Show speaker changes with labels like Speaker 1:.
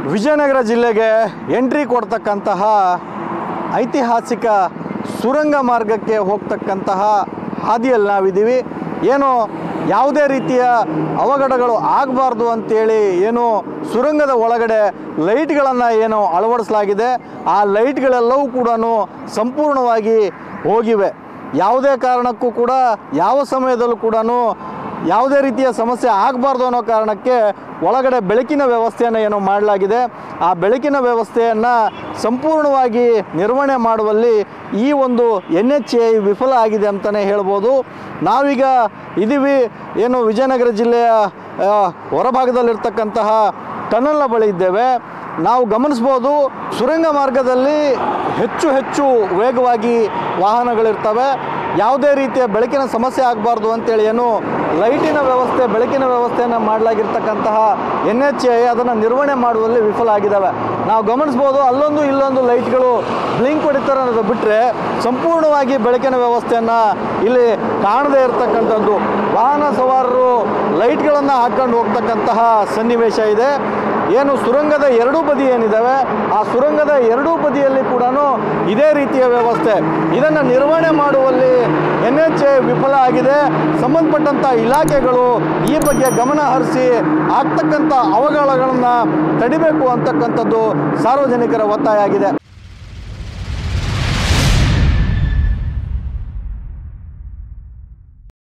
Speaker 1: ವಿಜಯನಗರ ಜಿಲ್ಲೆಗೆ ಎಂಟ್ರಿ ಕೊಡ್ತಕ್ಕಂತಹ ಐತಿಹಾಸಿಕ ಸುರಂಗ ಮಾರ್ಗಕ್ಕೆ ಹೋಗ್ತಕ್ಕಂತಹ ಹಾದಿಯಲ್ಲಿ ನಾವಿದ್ದೀವಿ ಏನು ಯಾವುದೇ ರೀತಿಯ ಅವಘಡಗಳು ಆಗಬಾರ್ದು ಅಂತೇಳಿ ಏನು ಸುರಂಗದ ಒಳಗಡೆ ಲೈಟ್ಗಳನ್ನು ಏನು ಅಳವಡಿಸಲಾಗಿದೆ ಆ ಲೈಟ್ಗಳೆಲ್ಲವೂ ಕೂಡ ಸಂಪೂರ್ಣವಾಗಿ ಹೋಗಿವೆ ಯಾವುದೇ ಕಾರಣಕ್ಕೂ ಕೂಡ ಯಾವ ಸಮಯದಲ್ಲೂ ಕೂಡ ಯಾವುದೇ ರೀತಿಯ ಸಮಸ್ಯೆ ಆಗಬಾರ್ದು ಅನ್ನೋ ಕಾರಣಕ್ಕೆ ಒಳಗಡೆ ಬೆಳಕಿನ ವ್ಯವಸ್ಥೆಯನ್ನು ಏನು ಮಾಡಲಾಗಿದೆ ಆ ಬೆಳಕಿನ ವ್ಯವಸ್ಥೆಯನ್ನು ಸಂಪೂರ್ಣವಾಗಿ ನಿರ್ವಹಣೆ ಮಾಡುವಲ್ಲಿ ಈ ಒಂದು ಎನ್ ಎಚ್ ಎ ವಿಫಲ ಆಗಿದೆ ಅಂತಲೇ ಹೇಳ್ಬೋದು ನಾವೀಗ ಇದ್ದೀವಿ ಏನು ವಿಜಯನಗರ ಜಿಲ್ಲೆಯ ಆ, ಹೊರಭಾಗದಲ್ಲಿರ್ತಕ್ಕಂತಹ ಟನಲ್ನ ಬಳಿ ಇದ್ದೇವೆ ನಾವು ಗಮನಿಸ್ಬೋದು ಸುರಂಗ ಮಾರ್ಗದಲ್ಲಿ ಹೆಚ್ಚು ಹೆಚ್ಚು ವೇಗವಾಗಿ ವಾಹನಗಳಿರ್ತವೆ ಯಾವುದೇ ರೀತಿಯ ಬೆಳಕಿನ ಸಮಸ್ಯೆ ಆಗಬಾರ್ದು ಅಂತೇಳಿ ಏನು ಲೈಟಿನ ವ್ಯವಸ್ಥೆ ಬೆಳಕಿನ ವ್ಯವಸ್ಥೆಯನ್ನು ಮಾಡಲಾಗಿರ್ತಕ್ಕಂತಹ ಎನ್ ಎಚ್ ಎ ಅದನ್ನು ನಿರ್ವಹಣೆ ಮಾಡುವಲ್ಲಿ ವಿಫಲ ಆಗಿದ್ದಾವೆ ನಾವು ಗಮನಿಸ್ಬೋದು ಅಲ್ಲೊಂದು ಇಲ್ಲೊಂದು ಲೈಟ್ಗಳು ಬ್ಲಿಂಕ್ ಹೊಡಿತಾರೆ ಅನ್ನೋದು ಬಿಟ್ಟರೆ ಸಂಪೂರ್ಣವಾಗಿ ಬೆಳಕಿನ ವ್ಯವಸ್ಥೆಯನ್ನು ಇಲ್ಲಿ ಕಾಣದೇ ಇರತಕ್ಕಂಥದ್ದು ವಾಹನ ಸವಾರರು ಲೈಟ್ಗಳನ್ನು ಹಾಕ್ಕೊಂಡು ಹೋಗ್ತಕ್ಕಂತಹ ಸನ್ನಿವೇಶ ಇದೆ ಏನು ಸುರಂಗದ ಎರಡೂ ಬದಿ ಏನಿದ್ದಾವೆ ಆ ಸುರಂಗದ ಎರಡೂ ಬದಿಯಲ್ಲಿ ಕೂಡ ಇದೇ ರೀತಿಯ ವ್ಯವಸ್ಥೆ ಇದನ್ನು ನಿರ್ವಹಣೆ ಮಾಡುವಲ್ಲಿ ಎನ್ ಎಚ್ ಎ ವಿಫಲ ಆಗಿದೆ ಸಂಬಂಧಪಟ್ಟಂಥ ಇಲಾಖೆಗಳು ಈ ಬಗ್ಗೆ ಗಮನ ಹರಿಸಿ ಆಗ್ತಕ್ಕಂಥ ಅವಘಡಗಳನ್ನು ತಡಿಬೇಕು ಅಂತಕ್ಕಂಥದ್ದು ಸಾರ್ವಜನಿಕರ ಒತ್ತಾಯ ಆಗಿದೆ